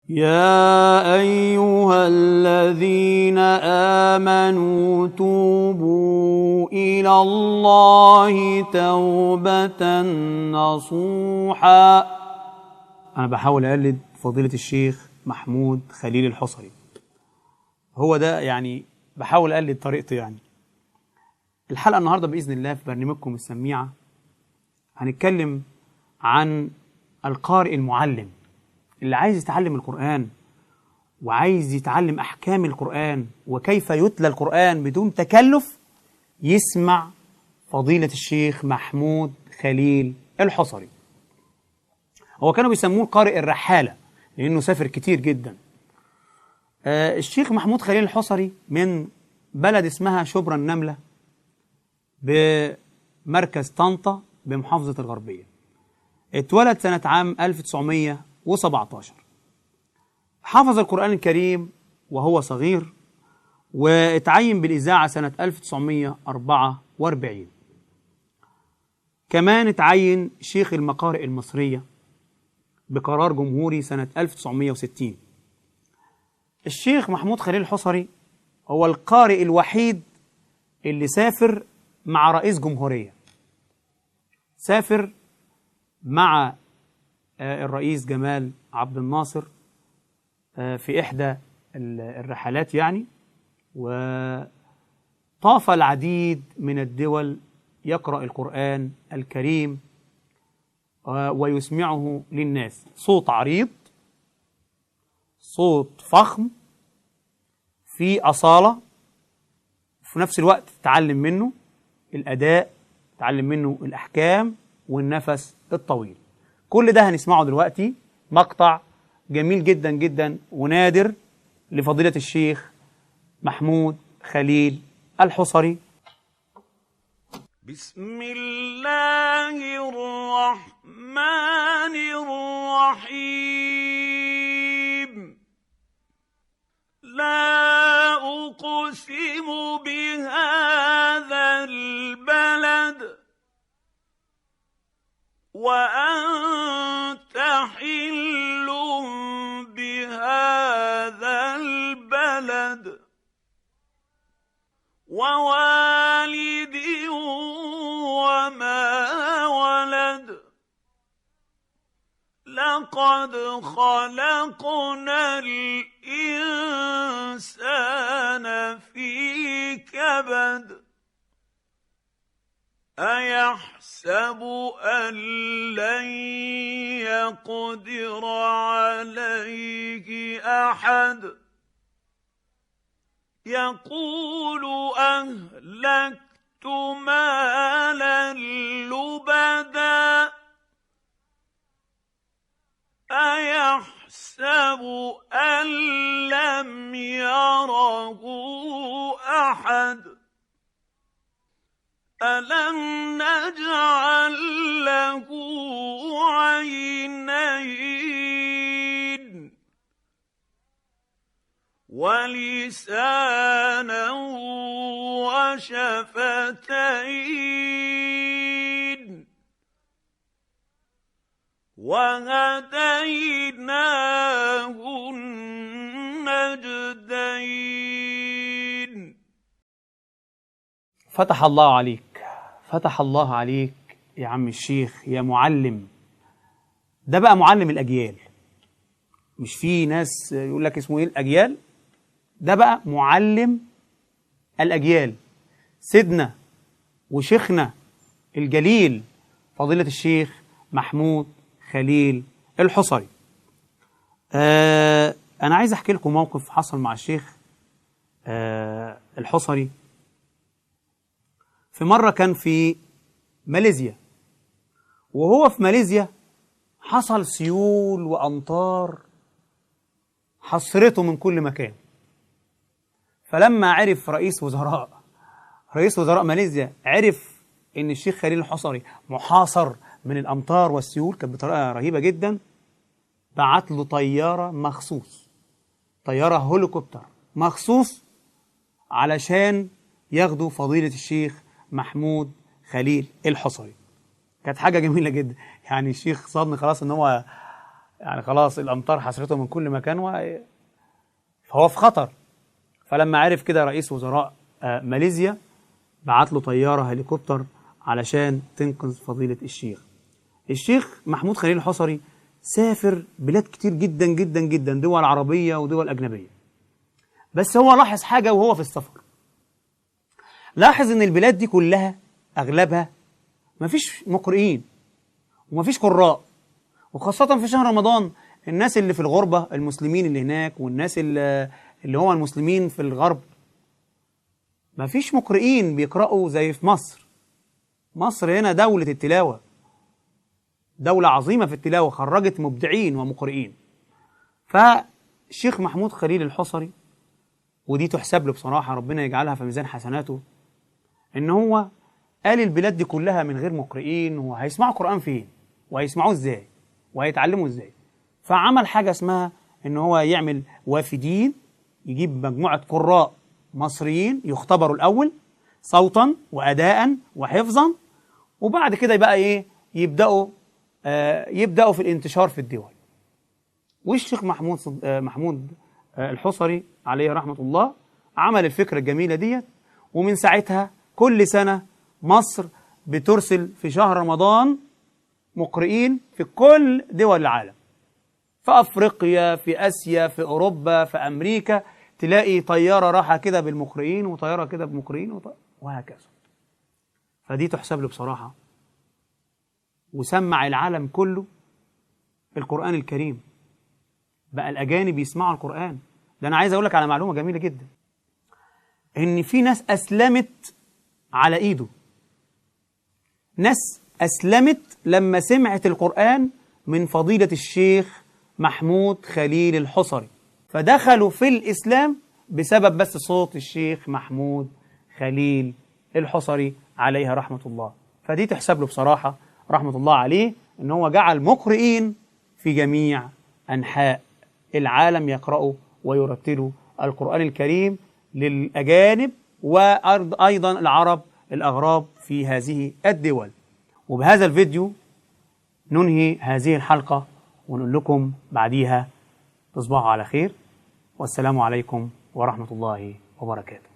يا أيها الذين آمنوا توبوا إلى الله توبة نصوحا أنا بحاول أقلد فضيلة الشيخ محمود خليل الحصري هو ده يعني بحاول أقلد طريقته يعني الحلقة النهاردة بإذن الله في برنامجكم السميعة هنتكلم عن القارئ المعلم اللي عايز يتعلم القرآن وعايز يتعلم أحكام القرآن وكيف يتلى القرآن بدون تكلف يسمع فضيلة الشيخ محمود خليل الحصري هو كانوا بيسموه القارئ الرحالة لأنه سافر كتير جدا آه الشيخ محمود خليل الحصري من بلد اسمها شبرا النملة بمركز طنطا بمحافظة الغربية اتولد سنة عام 1917 حفظ القرآن الكريم وهو صغير واتعين بالإذاعة سنة 1944 كمان اتعين شيخ المقارئ المصرية بقرار جمهوري سنة 1960 الشيخ محمود خليل الحصري هو القارئ الوحيد اللي سافر مع رئيس جمهورية سافر مع الرئيس جمال عبد الناصر في إحدى الرحلات يعني وطاف العديد من الدول يقرأ القرآن الكريم ويسمعه للناس صوت عريض صوت فخم في أصالة في نفس الوقت تتعلم منه الأداء تتعلم منه الأحكام والنفس الطويل كل ده هنسمعه دلوقتي مقطع جميل جدا جدا ونادر لفضيلة الشيخ محمود خليل الحصري بسم الله الرحمن الرحيم لا أقسم بهذا البلد وأنت حل بهذا البلد ووالد وما ولد لقد خلقنا الإنسان في كبد أيحسب أن لن يقدر عليه أحد يقول أهلكت مالا لبدا أيحسب أن لم يره أحد ألم نجعل له عينين ولسانا وشفتين وهديناه النجدين فتح الله عليك فتح الله عليك يا عم الشيخ يا معلم ده بقى معلم الأجيال مش في ناس يقول لك اسمه ايه الأجيال ده بقى معلم الأجيال سيدنا وشيخنا الجليل فضيلة الشيخ محمود خليل الحصري آه أنا عايز أحكي لكم موقف حصل مع الشيخ آه الحصري في مرة كان في ماليزيا وهو في ماليزيا حصل سيول وأمطار حصرته من كل مكان فلما عرف رئيس وزراء رئيس وزراء ماليزيا عرف ان الشيخ خليل الحصري محاصر من الامطار والسيول كانت بطريقه رهيبه جدا بعت له طياره مخصوص طياره هوليكوبتر مخصوص علشان ياخدوا فضيله الشيخ محمود خليل الحصري كانت حاجه جميله جدا يعني الشيخ صادني خلاص ان هو يعني خلاص الامطار حصرته من كل مكان و... فهو في خطر فلما عرف كده رئيس وزراء آه، ماليزيا بعت له طياره هليكوبتر علشان تنقذ فضيله الشيخ الشيخ محمود خليل الحصري سافر بلاد كتير جدا جدا جدا دول عربيه ودول اجنبيه بس هو لاحظ حاجه وهو في السفر لاحظ ان البلاد دي كلها اغلبها مفيش مقرئين ومفيش قراء وخاصة في شهر رمضان الناس اللي في الغربة المسلمين اللي هناك والناس اللي, اللي هم المسلمين في الغرب مفيش مقرئين بيقرأوا زي في مصر مصر هنا دولة التلاوة دولة عظيمة في التلاوة خرجت مبدعين ومقرئين فالشيخ محمود خليل الحصري ودي تحسب له بصراحة ربنا يجعلها في ميزان حسناته إن هو قال البلاد دي كلها من غير مقرئين وهيسمعوا قرآن فين وهيسمعوه ازاي وهيتعلموا ازاي فعمل حاجة اسمها إن هو يعمل وافدين يجيب مجموعة قراء مصريين يختبروا الأول صوتا وأداء وحفظا وبعد كده يبقى إيه يبدأوا آه يبدأوا في الانتشار في الدول والشيخ محمود صد... آه محمود آه الحصري عليه رحمة الله عمل الفكرة الجميلة ديت ومن ساعتها كل سنة مصر بترسل في شهر رمضان مقرئين في كل دول العالم في أفريقيا في آسيا في أوروبا في أمريكا تلاقي طيارة راحة كده بالمقرئين وطيارة كده بمقرئين وط... وهكذا فدي تحسب له بصراحة وسمع العالم كله القرآن الكريم بقى الأجانب يسمعوا القرآن ده أنا عايز أقول لك على معلومة جميلة جدا إن في ناس أسلمت على إيده ناس أسلمت لما سمعت القرآن من فضيلة الشيخ محمود خليل الحصري فدخلوا في الإسلام بسبب بس صوت الشيخ محمود خليل الحصري عليها رحمة الله فدي تحسب له بصراحة رحمة الله عليه إن هو جعل مقرئين في جميع أنحاء العالم يقرأوا ويرتلوا القرآن الكريم للأجانب وأيضا العرب الأغراب في هذه الدول وبهذا الفيديو ننهي هذه الحلقة ونقول لكم بعديها تصبحوا على خير والسلام عليكم ورحمة الله وبركاته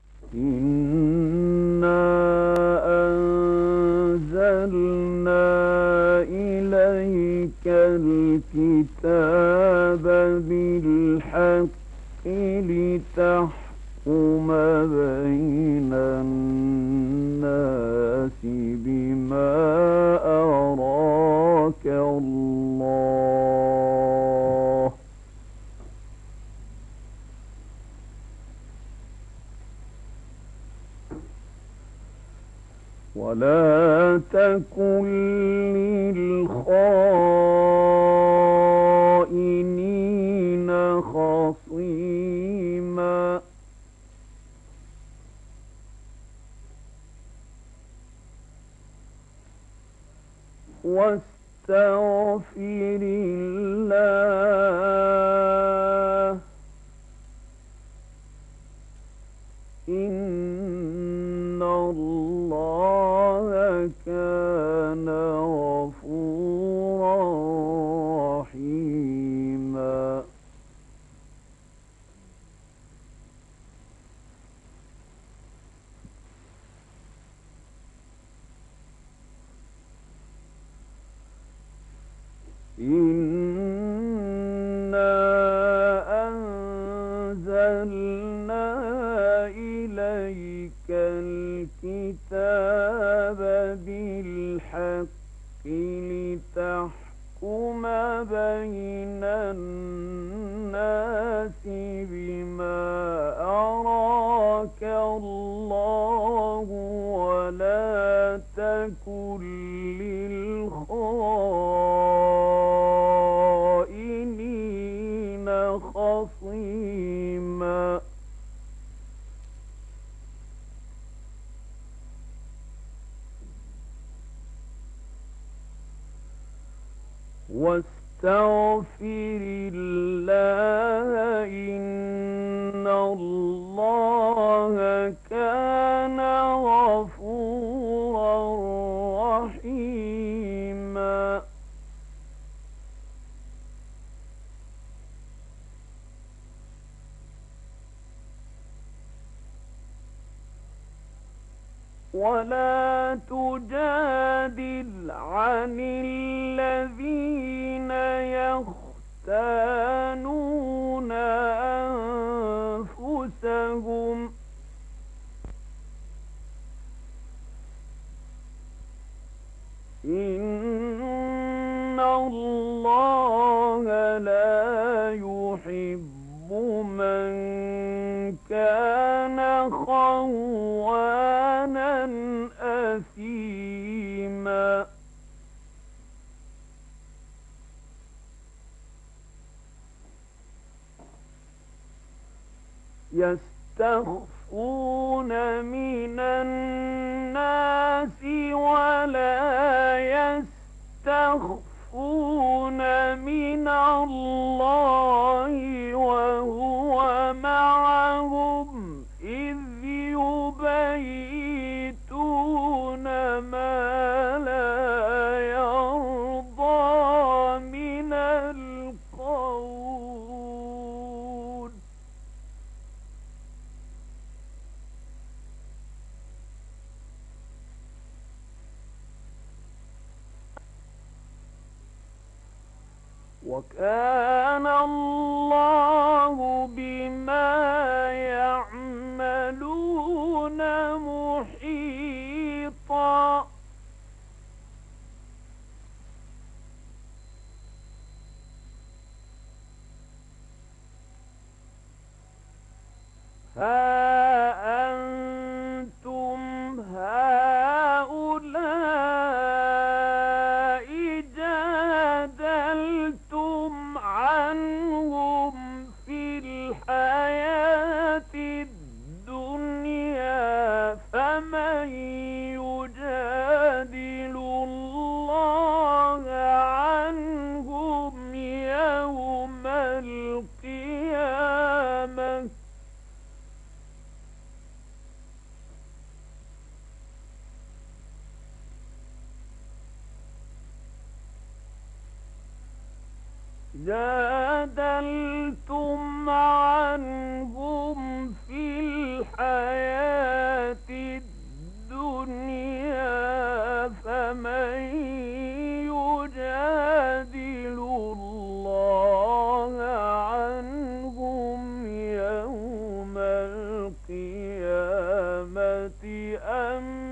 إنا أنزلنا إليك الكتاب بالحق لتحكم بين الناس بما أراك الله ولا تكن للخائنين خصيما واستغفر الله إن الله كان غفورا رحيما إنا أنزلنا إليك الكتاب بالحق لتحكم بين الناس بما أراك الله ولا تكن للخائنين خصيما واستغفر الله إن الله كان غفورا رحيما ولا تجادل عن الذين يختانون أنفسهم إن الله لا يحب من كان خوانا أثيما يستخفون من الناس ولا يستخفون من الله وهو معهم إذ يبيتون ما لا يرضى من القول وكان الله بما يعملون محيطا ها أنتم هؤلاء جادلتم عنهم في الحياة الدنيا فمن يجادل الله عنهم يوم القيامة جادلتم عنهم في الحياة الدنيا فمن يجادل الله عنهم يوم القيامة أم